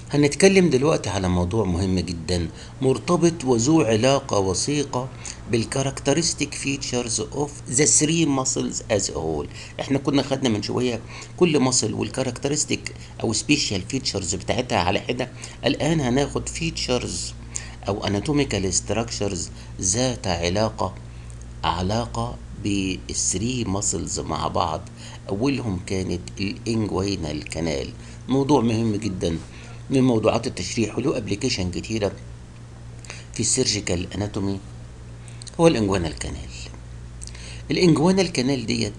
هنتكلم دلوقتي على موضوع مهم جدا مرتبط وذو علاقة وثيقة بالكاركترستيك فيتشرز اوف ذا ثري ماسلز از هول احنا كنا خدنا من شوية كل ماسل والكاركترستيك او سبيشال فيتشرز بتاعتها على حدة الان هناخد فيتشرز او اناتوميكال ستراكشرز ذات علاقة علاقة بالثري ماسلز مع بعض اولهم كانت الانجوينال كانال موضوع مهم جدا من موضوعات التشريح وله ابلكيشن كتيرة في السيرجيكال اناتومي هو الانجوانال كانال الانجوانال كانال ديت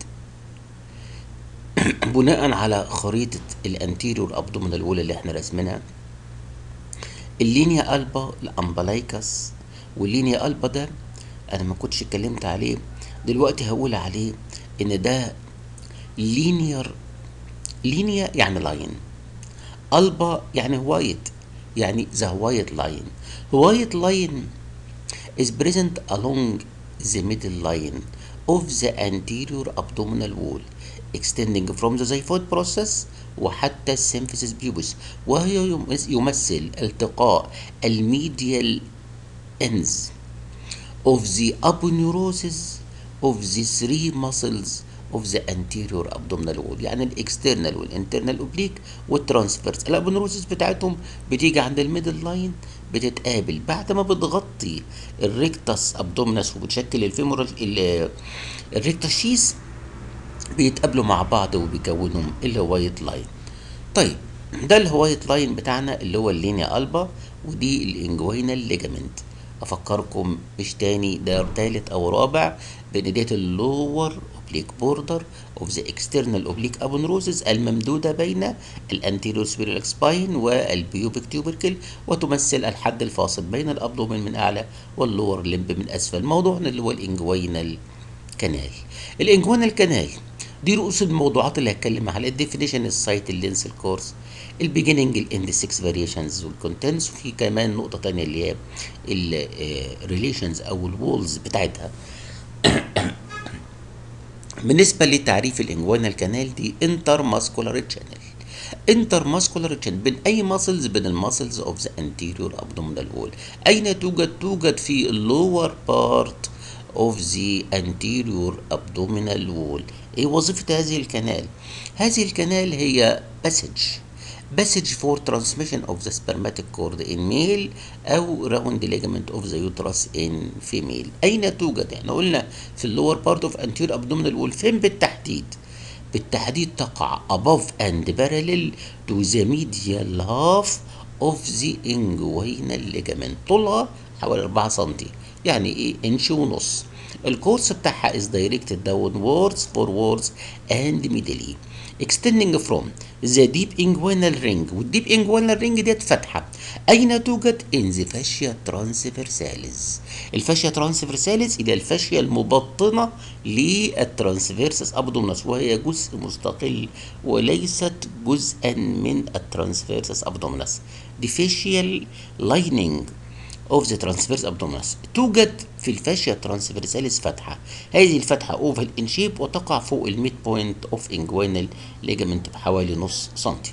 بناء على خريطة الانتيريور ابدومينال الاولى اللي احنا رسمناها اللينيا البا الامبلايكس واللينيا البا ده انا ما كنتش اتكلمت عليه دلوقتي هقول عليه ان ده لينير لينيا يعني لاين البا يعني وايت يعني ذا وايت لاين وايت لاين is present along the middle line of the anterior abdominal wall extending from the xiphoid process وحتى السيمفيسيس بيوبس وهي يمس- يمثل التقاء الميديال ends of the aponeurosis of the three muscles of the anterior abdominal wall يعني الاكسترنال والانترنال اوبليك والترانسفيرس الابونيروسيس بتاعتهم بتيجي عند الميدل لاين بتتقابل بعد ما بتغطي الريكتاس ابدومينس وبتشكل الفيمورال ال- الريكتاس شيس بيتقابلوا مع بعض وبيكونوا الهوايت لاين طيب ده الهوايت لاين بتاعنا اللي هو اللينيا البا ودي الانجوينال ليجامنت افكركم مش تاني ده تالت او رابع بان ديت اللور اوبليك بوردر اوف ذا اكسترنال اوبليك ابونروسز الممدوده بين الانتيريور سبيرال سباين والبيوبيك تيوبركل وتمثل الحد الفاصل بين الابدومين من اعلى واللور لمب من اسفل موضوعنا اللي هو الانجوينال كانال الانجوينال كانال دي رؤوس الموضوعات اللي هتكلم على الديفينيشن السايت اللينس الكورس البيجيننج الاند 6 فاريشنز والكونتنتس وفي كمان نقطه تانية اللي هي الريليشنز او الوولز بتاعتها بالنسبه لتعريف الانجوينال كانال دي انتر ماسكولار تشانل انتر ماسكولار تشانل بين اي ماسلز بين الماسلز اوف ذا انتيريور ابدومينال وول اين توجد توجد في اللور بارت اوف ذا انتيريور ابدومينال وول ايه وظيفه هذه الكنال هذه الكنال هي باسج باسج فور ترانسميشن اوف ذا سبرماتيك كورد ان ميل او راوند ليجامنت اوف ذا يوترس ان فيميل اين توجد احنا قلنا في اللور بارت اوف انتير ابدومينال وول فين بالتحديد بالتحديد تقع above and parallel to the medial half of the inguinal ligament طولها حوالي 4 سم يعني ايه انش ونص الكورس بتاعها is directed downwards forwards and middle extending from the deep inguinal ring والديب inguinal ring ديت فتحة أين توجد in the fascia transversalis الفاشيا transversalis إلى الفاشيا المبطنة للترانسفيرسس abdominis وهي جزء مستقل وليست جزءا من الترانسفيرسس abdominis the facial lining of the transverse abdominis توجد في الفاشيا ترانسفيرساليس فتحة هذه الفتحة اوفال ان شيب وتقع فوق الميد بوينت اوف انجوينال ليجامنت بحوالي نص سنتي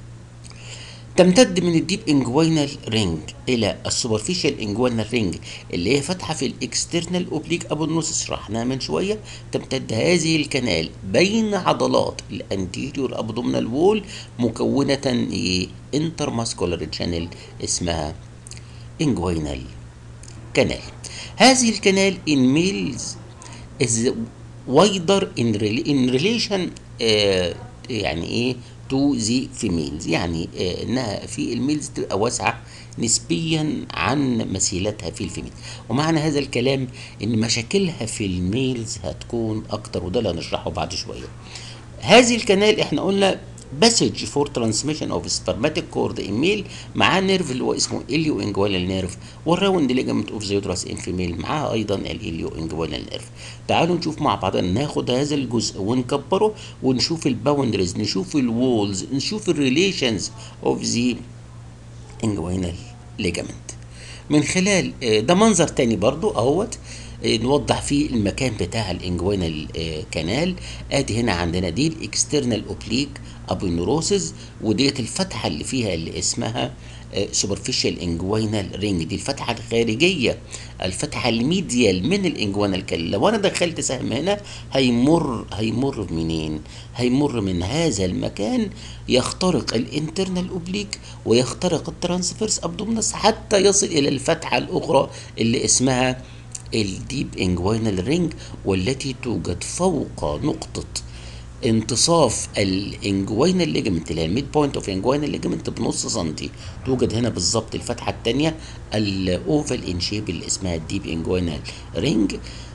تمتد من الديب انجوينال رينج الى السوبرفيشال انجوينال رينج اللي هي فتحه في الاكسترنال اوبليك ابونوس شرحناها من شويه تمتد هذه الكنال بين عضلات الانتيريور ابدومينال وول مكونه ايه انتر ماسكولار شانل اسمها inguinal canal هذه الكنال in males is wider in, rela- in relation آه يعني ايه to the females يعني آه انها في الميلز تبقى واسعه نسبيا عن مثيلتها في الفيميل ومعنى هذا الكلام ان مشاكلها في الميلز هتكون اكتر وده اللي هنشرحه بعد شويه هذه الكنال احنا قلنا باسج فور ترانسميشن اوف سبرماتيك كورد ان ميل معاه نيرف اللي هو اسمه اليو انجوالال نيرف والراوند ليجامنت اوف ذا يوترس ان فيميل معاه ايضا الاليو انجوالال نيرف تعالوا نشوف مع بعضنا ناخد هذا الجزء ونكبره ونشوف الباوندريز نشوف الوولز نشوف الريليشنز اوف ذا انجوينال ليجامنت من خلال آه، ده منظر تاني برضو اهوت آه، نوضح فيه المكان بتاع الانجوينال آه، كانال ادي هنا عندنا دي الاكسترنال اوبليك ابونوروسز وديت الفتحه اللي فيها اللي اسمها سوبرفيشال انجوينال رينج دي الفتحه الخارجيه الفتحه الميديال من الانجوينال كانال لو انا دخلت سهم هنا هيمر هيمر منين هيمر من هذا المكان يخترق الانترنال اوبليك ويخترق الترانسفيرس ابدومنس حتى يصل الى الفتحه الاخرى اللي اسمها الديب انجوينال رينج والتي توجد فوق نقطه انتصاف الانجوينال ليجمنت اللي هي الميد بوينت اوف انجوينال ليجمنت بنص سنتي توجد هنا بالظبط الفتحه الثانيه الاوفال ان شيب اللي اسمها الديب انجوينال رينج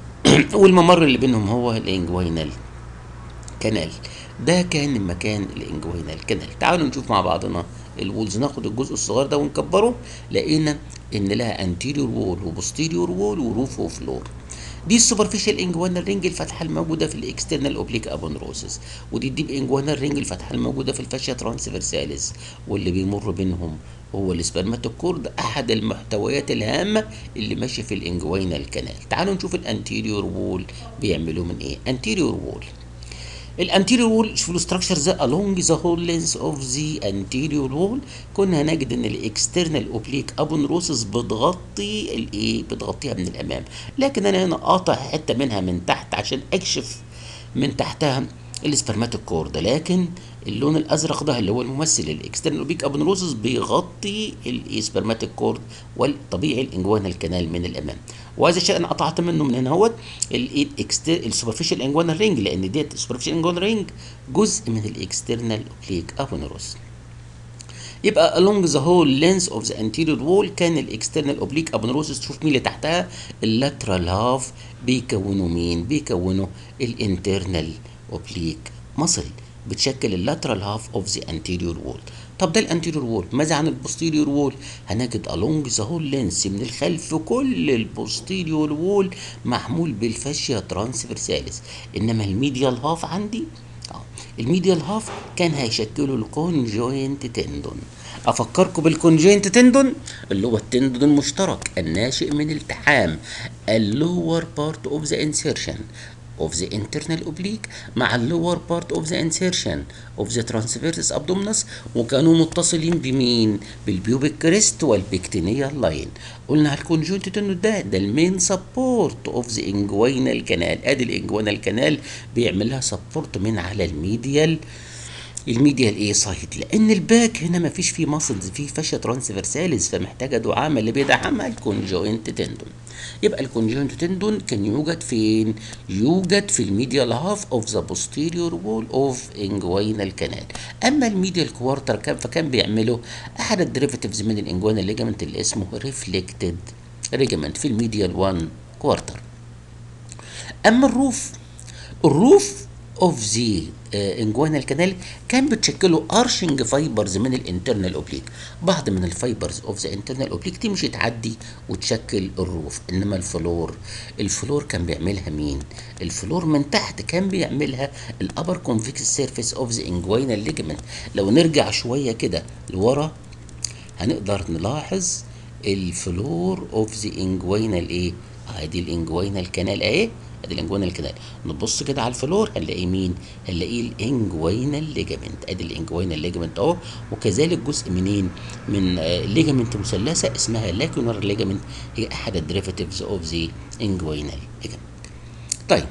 والممر اللي بينهم هو الانجوينال كانال ده كان مكان الانجوينال كانال تعالوا نشوف مع بعضنا الوولز ناخد الجزء الصغير ده ونكبره لقينا ان لها انتيريور وول وبوستيريور وول وروف وفلور دي السوبرفيشال انجوانال رينج الفتحه الموجوده في الاكسترنال اوبليك ابونروسس ودي الديب انجوانال رينج الفتحه الموجوده في الفاشيا ترانسفيرساليس واللي بيمر بينهم هو السبرماتوكورد احد المحتويات الهامه اللي ماشيه في الانجوينال كانال تعالوا نشوف الانتيريور وول بيعملوا من ايه انتيريور وول الانتيريور وول شوفوا الاستراكشر ده along the whole length of the anterior wall كنا هنجد ان الاكسترنال اوبليك ابونروسس بتغطي الايه بتغطيها من الامام لكن انا هنا قاطع حته منها من تحت عشان اكشف من تحتها السبرماتوكورد لكن اللون الازرق ده اللي هو الممثل الاكسترنال اوبليك ابونروسس بيغطي السبرماتيك كورد والطبيعي الانجوانال كانال من الامام وهذا الشيء انا قطعت منه من هنا اهوت السوبرفيشال انجوانال رينج لان ديت السوبرفيشال انجوانال رينج جزء من الاكسترنال اوبليك ابونروس يبقى along the whole length of the anterior wall كان الاكسترنال اوبليك ابونروسس تشوف مين اللي تحتها اللاترال هاف بيكونوا مين بيكونوا الانترنال اوبليك مصل بتشكل اللاترال هاف اوف ذا انتيريور وول طب ده الانتيريور وول ماذا عن البوستيريور وول هنجد along the whole length من الخلف كل البوستيريور وول محمول بالفاشيا ترانسفيرساليس انما الميديال هاف عندي اه الميديال هاف كان هيشكلوا الكونجوينت تندون افكركم بالكونجوينت تندون اللي هو التندون المشترك الناشئ من التحام اللور بارت اوف ذا انسيرشن of the internal oblique مع اللور بارت اوف ذا insertion of the transversus abdominis وكانوا متصلين بمين؟ بالبيوبيك كريست والبكتينيال لاين قلنا على الكونجونت تنو ده ده المين سبورت اوف ذا انجوينال كانال ادي الانجوينال كانال بيعمل لها سبورت من على الميديال الميديال ايه سايد لان الباك هنا ما فيش فيه ماسلز فيه فاشيا ترانسفيرساليز فمحتاجه دعامه اللي بيدعمها الكونجوينت تندون يبقى الكونجوينت تندون كان يوجد فين يوجد في الميديال هاف اوف ذا بوستيريور وول اوف انجوينال كانال اما الميديال كوارتر كان فكان بيعمله احد الديريفاتيفز من الانجوينال ليجامنت اللي اسمه ريفلكتد ريجامنت في الميديال 1 كوارتر اما الروف الروف اوف ذا انجوانال كانال كان بتشكله ارشنج فايبرز من الانترنال اوبليك بعض من الفايبرز اوف ذا انترنال اوبليك تمشي تعدي وتشكل الروف انما الفلور الفلور كان بيعملها مين الفلور من تحت كان بيعملها الابر كونفكس سيرفيس اوف ذا انجوينال ليجمنت لو نرجع شويه كده لورا هنقدر نلاحظ الفلور اوف ذا انجوينال ايه ادي الانجوينال كانال اهي ادي الانجوينال كانال نبص كده على الفلور هنلاقي مين هنلاقيه الانجوينال ليجامنت ادي الانجوينال ليجامنت اهو وكذلك جزء منين من ليجامنت مثلثه اسمها لاكونر ليجامنت هي احد الديريفاتيفز اوف ذا انجوينال ليجامنت طيب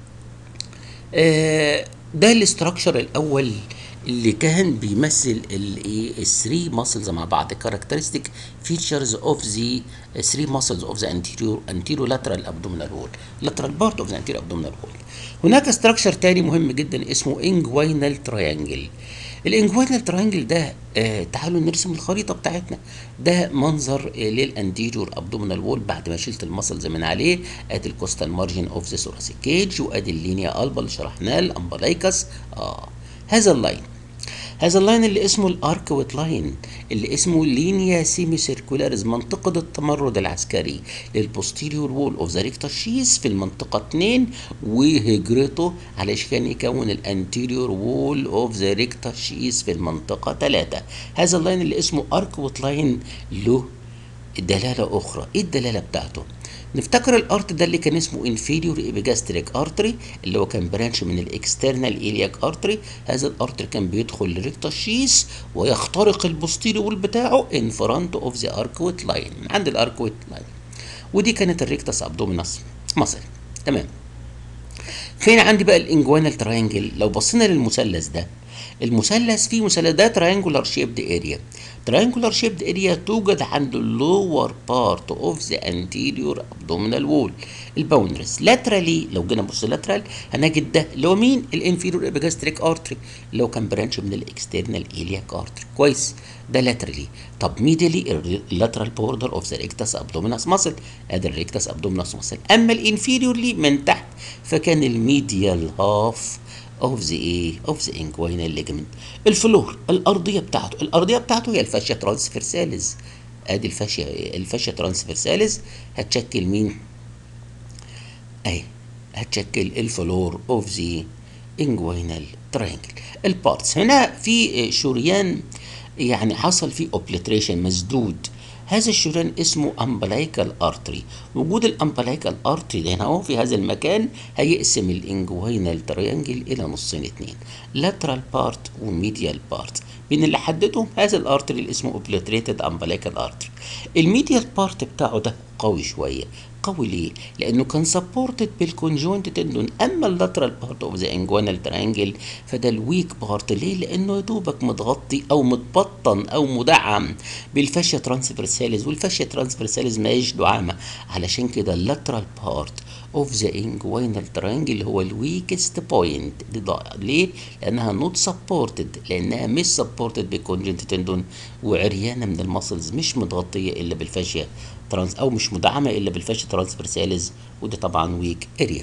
آه ده الاستراكشر الاول اللي كان بيمثل الايه الثري ماسلز مع بعض كاركترستيك فيتشرز اوف ذا ثري ماسلز اوف ذا انتيريور انتيريور لاترال ابدومينال وول لاترال بارت اوف ذا انتيريور ابدومينال وول هناك استراكشر تاني مهم جدا اسمه انجوينال تراينجل الانجوينال تراينجل ده آه تعالوا نرسم الخريطه بتاعتنا ده منظر آه للانتيريور ابدومينال وول بعد ما شلت المسلز من عليه ادي الكوستال مارجن اوف ذا ثوراسيك كيج وادي اللينيا البا اللي شرحناه الامبلايكس اه هذا اللاين هذا اللاين اللي اسمه الاركوت لاين اللي اسمه لينيا سيمي سيركولاريز منطقة التمرد العسكري للبوستيريور وول اوف ذا ريكتال شيس في المنطقة 2 وهجرته علشان يكون الانتيريور وول اوف ذا ريكتال شيس في المنطقة 3 هذا اللاين اللي اسمه اركوت لاين له دلالة أخرى إيه الدلالة بتاعته؟ نفتكر الارت ده اللي كان اسمه انفيريور ايبيجاستريك ارتري اللي هو كان برانش من الاكسترنال ايلياك ارتري هذا الارتري كان بيدخل لريكتا شيس ويخترق البوستيريور بتاعه ان فرونت اوف ذا اركويت لاين عند الاركويت لاين ودي كانت الريكتاس ابدومينس مصل تمام فين عندي بقى الانجوانال تراينجل لو بصينا للمثلث ده المثلث فيه مثلث ده تراينجولار شيبد اريا تراينجولار شيبد اريا توجد عند اللور بارت اوف ذا انتيريور ابدومينال وول الباوندرز لاترالي لو جينا نبص لاترال هنجد ده اللي هو مين الانفيريور ابيجاستريك ارتري اللي هو كان برانش من الاكسترنال ايلياك ارتري كويس ده لاترالي طب ميدلي اللاترال بوردر اوف ذا ريكتاس ابدومينس ماسل ادي الريكتاس ابدومينس ماسل اما الانفيريورلي من تحت فكان الميديال هاف اوف ذا ايه اوف ذا انجوينال ليجمنت الفلور الارضيه بتاعته الارضيه بتاعته هي الفاشيا ترانسفيرساليز ادي الفاشيا الفاشيا ترانسفيرساليز هتشكل مين اهي هتشكل الفلور اوف ذا انجوينال ترينجل البارتس هنا في شريان يعني حصل فيه اوبليتريشن مسدود هذا الشريان اسمه امبلايكال ارتري وجود الامبلايكال ارتري ده هنا اهو في هذا المكان هيقسم الانجوينال تريانجل الى نصين اتنين لاترال بارت وميديال بارت بين اللي حددهم هذا الارتري اللي اسمه اوبليتريتد امبلايكال ارتري الميديال بارت بتاعه ده قوي شويه قوي ليه؟ لانه كان سبورتد بالكونجوينت تندون اما اللاترال بارت اوف ذا انجوانال ترينجل فده الويك بارت ليه؟ لانه يا دوبك متغطي او متبطن او مدعم بالفاشيا ترانسفيرساليز والفاشيا ترانسفيرساليز ماهيش دعامه علشان كده اللاترال بارت اوف ذا انجوينال ترينجل هو الويكست بوينت ليه؟ لانها نوت سبورتد لانها مش سبورتد بالكونجنت تندون وعريانه من المسلز مش متغطيه الا بالفاشيا ترانس او مش مدعمه الا بالفاشيا ترانسفيرساليز وده طبعا ويك اريا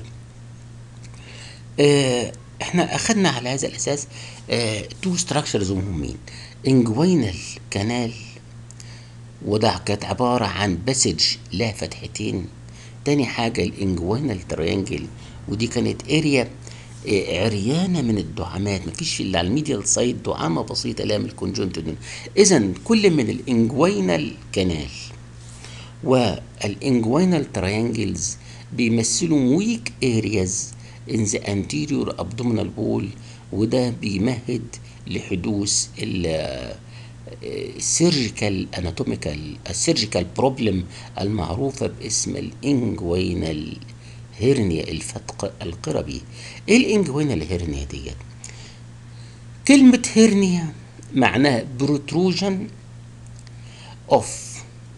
آه احنا اخدنا على هذا الاساس آه تو ستراكشرز مهمين انجوينال كانال وده كانت عباره عن بسج لا فتحتين تاني حاجه الانجوينال تريانجل ودي كانت اريا آه عريانه من الدعامات مفيش الا على الميديال سايد دعامه بسيطه لا من الكونجنت اذا كل من الانجوينال كانال والانجوينال تريانجلز بيمثلوا ويك ارياز ان ذا anterior abdominal wall وده بيمهد لحدوث السيرجيكال اناتوميكال السيرجيكال بروبلم المعروفه باسم الانجوينال هيرنيا الفتق القربي ايه الانجوينال هيرنيا ديت كلمه هيرنيا معناها بروتروجن اوف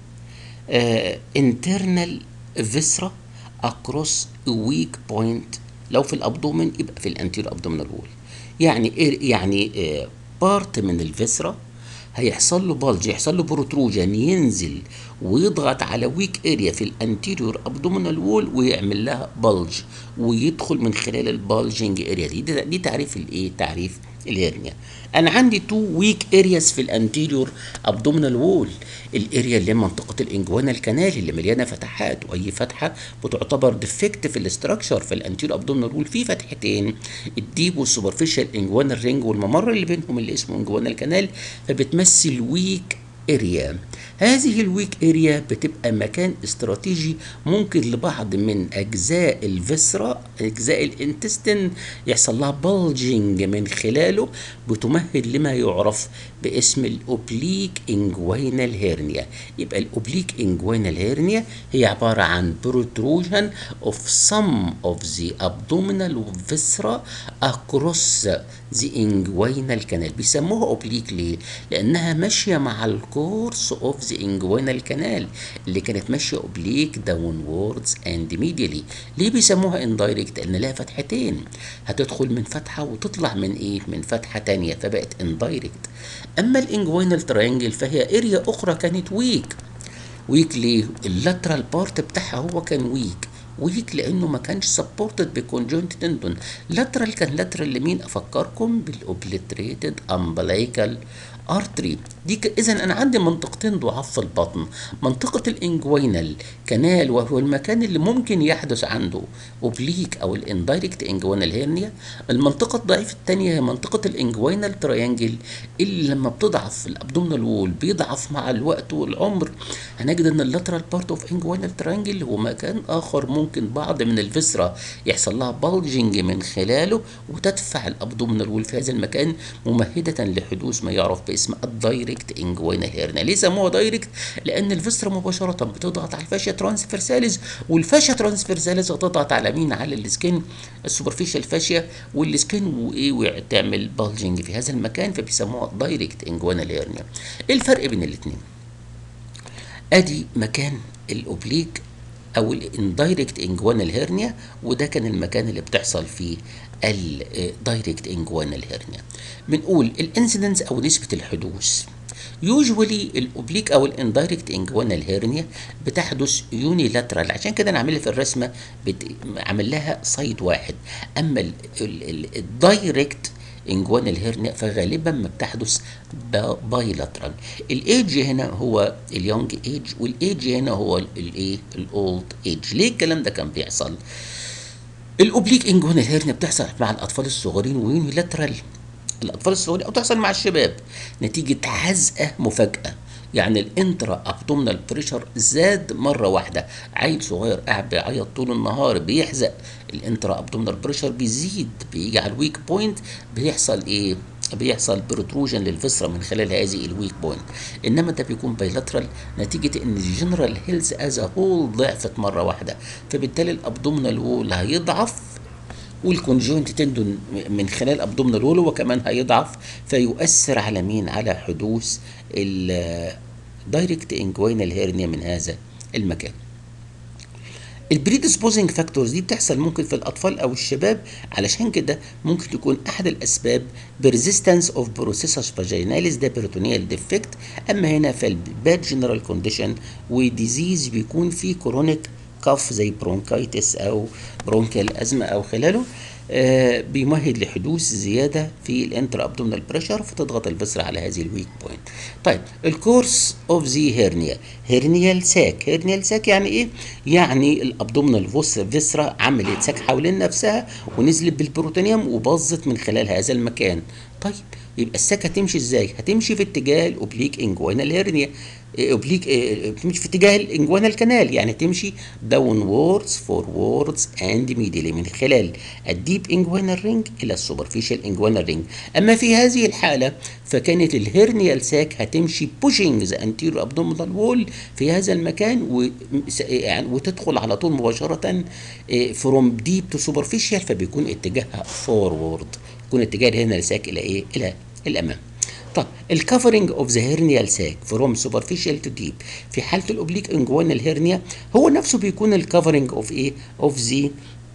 uh, internal viscera across a weak point لو في الابدومن يبقى في الانتير ابدومينال وول يعني إيه يعني بارت من الفيسرا هيحصل له بلج يحصل له بروتروجن ينزل ويضغط على ويك اريا في الانتيريور ابدومينال وول ويعمل لها بلج ويدخل من خلال البالجنج اريا دي دي, دي تعريف الايه تعريف الهرنيا انا عندي تو ويك ارياز في الانتيريور ابدومينال وول الاريا اللي هي منطقه الانجوانال كانال اللي مليانه فتحات واي فتحه بتعتبر ديفكت في الاستراكشر في الانتيريور ابدومينال وول في فتحتين الديب والسوبرفيشال انجوانال رينج والممر اللي بينهم اللي اسمه انجوانال كانال فبتمثل ويك اريا هذه الويك اريا بتبقى مكان استراتيجي ممكن لبعض من اجزاء الفسرة اجزاء الانتستين يحصل لها بلجنج من خلاله بتمهد لما يعرف باسم الاوبليك انجوينال هيرنيا يبقى الاوبليك انجوينال هيرنيا هي عباره عن بروتروجن اوف some of the abdominal viscera across the inguinal canal بيسموها اوبليك ليه لانها ماشيه مع الكورس اوف ذا انجوينال كانال اللي كانت ماشيه اوبليك داونوردز اند ميديالي ليه بيسموها اندايركت لان لها فتحتين هتدخل من فتحه وتطلع من ايه من فتحه تانية فبقت اندايركت اما الانجوينال تراينجل فهي اريا اخرى كانت ويك ويك ليه اللاترال بارت بتاعها هو كان ويك ويك لانه ما كانش سبورتد بكونجونت تندون لاترال كان لاترال لمين افكركم بالاوبليتريتد امبلايكال ارتري دي اذا انا عندي منطقتين ضعاف في البطن منطقه الانجوينال كانال وهو المكان اللي ممكن يحدث عنده اوبليك او الاندايركت انجوينال هيرنيا المنطقه الضعيفه الثانيه هي منطقه الانجوينال تريانجل اللي لما بتضعف الابدومينال وول بيضعف مع الوقت والعمر هنجد ان اللاترال بارت اوف انجوينال تريانجل هو مكان اخر ممكن بعض من الفسرة يحصل لها بلجنج من خلاله وتدفع الابدومينال وول في هذا المكان ممهده لحدوث ما يعرف باسم الدايركت انجوينال هيرنيا ليه سموها دايركت لان الفسرة مباشره بتضغط على الفاشيا ترانسفيرساليز والفاشيا ترانسفيرساليز هتضغط على مين على السكين السوبرفيشال فاشيا والسكين وايه وتعمل بلجنج في هذا المكان فبيسموها دايركت انجوينال هيرنيا ايه الفرق بين الاثنين ادي مكان الاوبليك او الاندايركت انجوانال هيرنيا وده كان المكان اللي بتحصل فيه الدايركت انجوانال هيرنيا بنقول الانسيدنس او نسبه الحدوث يوجوالي الاوبليك او الاندايركت انجوانال هيرنيا بتحدث يونيلاترال عشان كده انا عاملها في الرسمه بت... عامل لها سايد واحد اما الدايركت انجوانال هيرنيا فغالبا ما بتحدث بايلاترال الايدج هنا هو اليونج ايج والايدج هنا هو الايه الاولد ايج ليه الكلام ده كان بيحصل الاوبليك انجوانال هيرنيا بتحصل مع الاطفال الصغيرين ويونيلاترال الاطفال الصغيرين او تحصل مع الشباب نتيجه حزقه مفاجاه يعني الانترا ابدومينال بريشر زاد مره واحده عيل صغير قاعد بيعيط طول النهار بيحزق الانترا ابدومينال بريشر بيزيد بيجي على الويك بوينت بيحصل ايه بيحصل بروتروجن للفسرة من خلال هذه الويك بوينت انما ده بيكون بايلاترال نتيجة ان الجنرال هيلز از هول ضعفت مرة واحدة فبالتالي الابدومينال وول هيضعف والكونجوينت تندون من خلال ابدومينال وول هو كمان هيضعف فيؤثر على مين على حدوث الدايركت انجوينال هيرنيا من هذا المكان البريدسبوزنج فاكتورز دي بتحصل ممكن في الاطفال او الشباب علشان كده ممكن تكون احد الاسباب بريزيستنس اوف بروسيسس فاجيناليس ده بيرتونيال ديفكت اما هنا فالباد جنرال كونديشن وديزيز بيكون فيه كرونيك كف زي برونكايتس او برونكال ازمه او خلاله آه بيمهد لحدوث زياده في الانتر ابدومينال بريشر فتضغط الفسرة على هذه الويك بوينت. طيب الكورس اوف ذا هيرنيا هيرنيال ساك هيرنيال ساك يعني ايه؟ يعني الابدومينال فيسرا عملت ساك حوالين نفسها ونزلت بالبروتونيوم وباظت من خلال هذا المكان. طيب يبقى الساك هتمشي ازاي؟ هتمشي في اتجاه الاوبليك انجوينال هيرنيا اوبليك بتمشي في اتجاه الانجوانال كانال يعني تمشي داون ووردز فوروردز اند ميديلي من خلال الديب انجوانال رينج الى السوبرفيشال انجوانال رينج اما في هذه الحاله فكانت الهيرنيال ساك هتمشي بوشنج ذا انتيريور ابدومينال وول في هذا المكان و... يعني وتدخل على طول مباشره فروم ديب تو سوبرفيشال فبيكون اتجاهها فورورد يكون اتجاه الهيرنيال ساك الى ايه الى الامام طب الكفرنج اوف ذا هيرنيال ساك فروم سوبرفيشال تو ديب في حاله الاوبليك انجوانال هيرنيا هو نفسه بيكون الكفرنج اوف ايه اوف ذا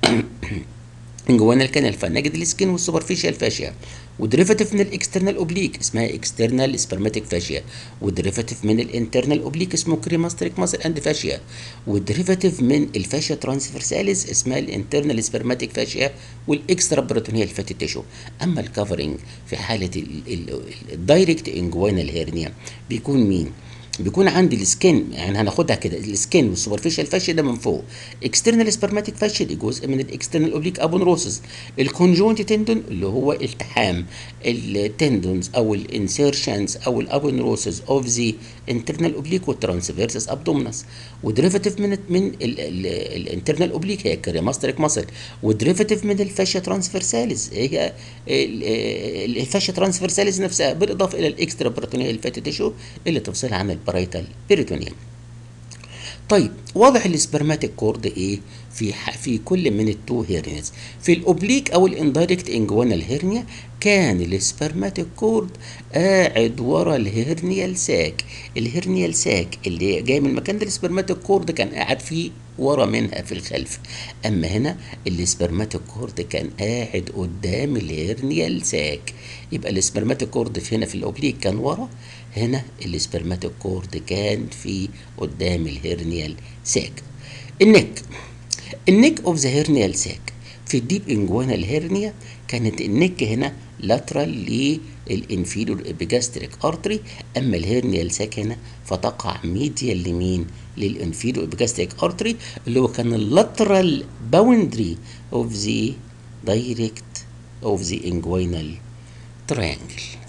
انجوانال كانال فنجد السكين والسوبرفيشال فاشيا وديريفاتيف من الاكسترنال اوبليك اسمها اكسترنال سبرماتيك فاشيا وديريفاتيف من الانترنال اوبليك اسمه كريماستريك ماسل اند فاشيا وديريفاتيف من الفاشيا ترانسفيرساليس اسمها الانترنال سبرماتيك فاشيا والاكسترا بريتونيال فاتي تيشو اما الكفرنج في حاله الدايركت انجوانال هيرنيا بيكون مين بيكون عندي السكين يعني هناخدها كده السكين والسوبرفيشال فاشيا ده من فوق اكسترنال سبرماتيك فاشيا دي جزء من الاكسترنال اوبليك ابونروسس الكونجوينت تندون اللي هو التحام التندونز او الانسيرشنز او الابونروسس اوف ذا انترنال اوبليك والترانسفيرسس ابدومينس وديريفاتيف من من الانترنال اوبليك هي الكريماستريك ماسل وديريفاتيف من الفاشيا ترانسفيرساليز هي الفاشيا ترانسفيرساليز نفسها بالاضافه الى الاكسترا بريتونيال فاتي تيشو اللي تفصلها عن البرايتال بيريتونيوم طيب واضح السبرماتيك كورد ايه في في كل من التو هيرنيز في الاوبليك او الاندايركت انجوانال هيرنيا كان السبرماتيك كورد قاعد ورا الهيرنيال ساك الهيرنيال ساك اللي جاي من مكان السبرماتيك كورد كان قاعد فيه ورا منها في الخلف اما هنا السبرماتيك كورد كان قاعد قدام الهيرنيال ساك يبقى السبرماتيك كورد في هنا في الاوبليك كان ورا هنا السبرماتيك كورد كان في قدام الهيرنيال ساك النك النك اوف ذا هيرنيال ساك في الديب انجوانال هيرنيا كانت النك هنا لاترال للانفيريور ابيجاستريك ارتري اما الهيرنيال ساك هنا فتقع ميديال لمين للانفيريور ابيجاستريك ارتري اللي هو كان اللاترال باوندري اوف ذا دايركت اوف ذا انجوينال تريانجل